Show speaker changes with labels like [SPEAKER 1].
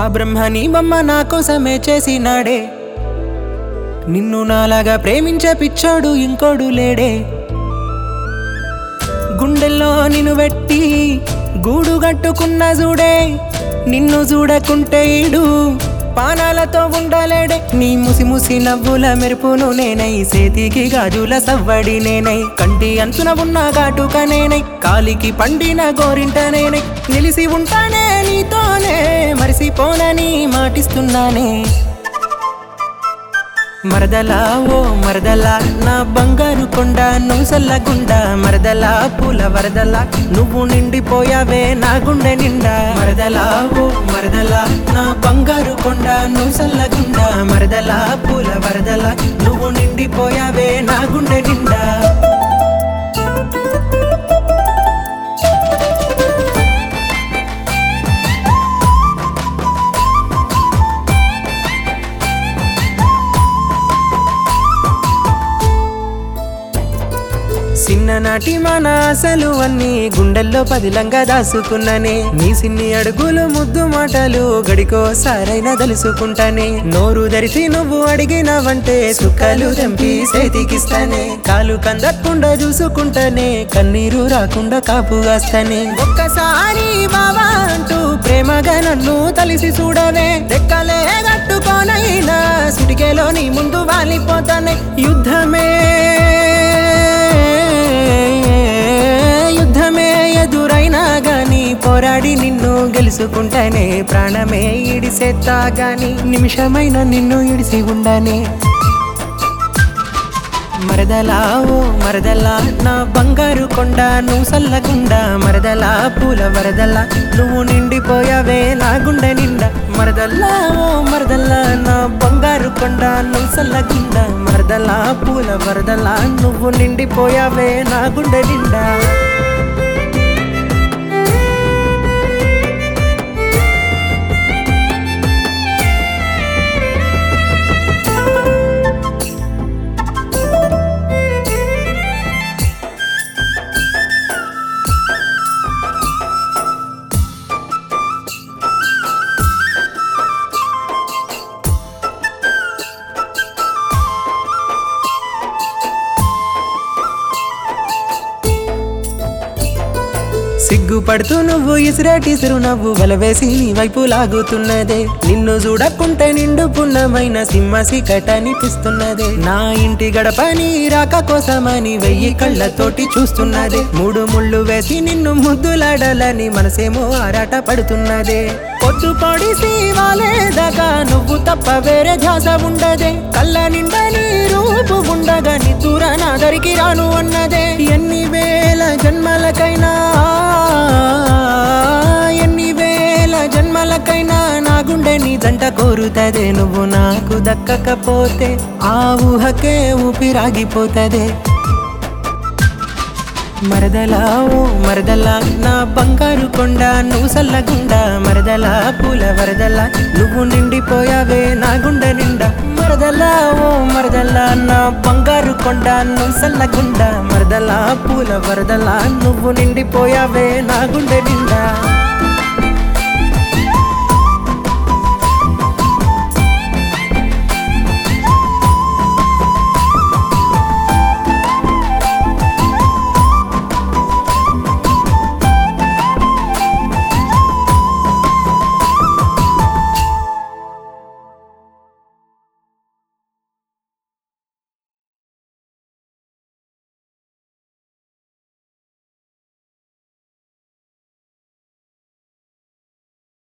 [SPEAKER 1] బ్రహ్మని బొమ్మ నా కోసమే చేసినాడే నిన్ను నాలాగా ప్రేమించే పిచ్చోడు ఇంకోడు లేడే గుండెల్లో నిన్ను పెట్టి గూడు కట్టుకున్న చూడే నిన్ను చూడకుంటే ఈడు పానాలతో ఉండలేడే నీ ముసి ముసి నవ్వుల మెరుపును నేనై సేతికి గాజుల సవ్వడి నేనై కంటి అంచున ఉన్న ఘాటుక నేనై కాలికి పండిన గోరింట నేనై నిలిసి ఉంటానే నీతోనే మరిసిపోనని మాటిస్తున్నానే మరదలా ఓ మరదలా నా బంగారు కొండ నువ్వు సల్లగుండా మరదలా పూల వరదలా నువ్వు నిండిపోయావే నా గుండె నిండా మరదలా ఓ మరదలా నా బంగారు కొండ నువ్వు సల్లగుండా మరదలా పూల వరదలా నువ్వు నిండిపోయావే నా గుండె నిండా చిన్ననాటి మన ఆశలు అన్ని గుండెల్లో పదిలంగా దాసుకున్నానే నీ సిన్ని అడుగులు ముద్దు మాటలు గడికో సారైనా తెలుసుకుంటానే నోరు ధరిసి నువ్వు అడిగినవంటే సుక్కలు తెంపి చేతికిస్తానే కాలు కందకుండా చూసుకుంటానే కన్నీరు రాకుండా కాపుగాస్తానే ఒక్కసారి బావా అంటూ ప్రేమగా నన్ను తలిసి చూడవే రెక్కలే కట్టుకోనైనా సుటికేలో నీ ముందు వాలిపోతానే యుద్ధమే యుద్ధమే ఎదురైనా గాని పోరాడి నిన్ను గెలుచుకుంటానే ప్రాణమే ఇడిసేత్తా గాని నిమిషమైన నిన్ను ఇడిసి ఉండనే మరదలా ఓ మరదలా నా బంగారు కొండ నువ్వు సల్లగుండా మరదలా పూల వరదలా నువ్వు నిండిపోయావే నా గుండె నిండా మరదల్లా ఓ మరదల్లా నా బంగారు కొండ నువ్వు సల్లగుండా మరదలా పూల వరదలా నువ్వు నిండిపోయావే నా గుండె నిండా సిగ్గుపడుతూ నువ్వు ఇసిరేటి నవ్వు వలవేసి నీ వైపు లాగుతున్నదే నిన్ను చూడకుంటే నిండు పున్నమైన సింహ అనిపిస్తున్నదే నా ఇంటి గడపని రాక కోసమని వెయ్యి కళ్ళతోటి చూస్తున్నదే మూడు ముళ్ళు వేసి నిన్ను ముద్దులాడాలని మనసేమో ఆరాట పడుతున్నదే పొద్దు పొడిసి వాలేదగా నువ్వు తప్ప వేరే ధ్యాస ఉండదే కళ్ళ నిండా నీ రూపు ఉండగా నిద్దుర నా దరికి రాను అన్నదే ఎన్ని వేల జన్మలకైనా ఎన్ని వేల జన్మలకైనా నా గుండె నీ జంట కోరుతదే నువ్వు నాకు దక్కకపోతే ఆ ఊహకే ఊపిరాగిపోతదే మరదలా ఓ మరదలా నా బంగారు కొండ నువ్వు సల్లగుండా మరదలా పూల వరదలా నువ్వు నిండిపోయావే నా గుండె నిండా మరదలా ఓ మరదలా నా బంగారు కొండ నువ్వు సల్లగుండా మరదలా పూల వరదలా నువ్వు నిండిపోయావే నా గుండె నిండా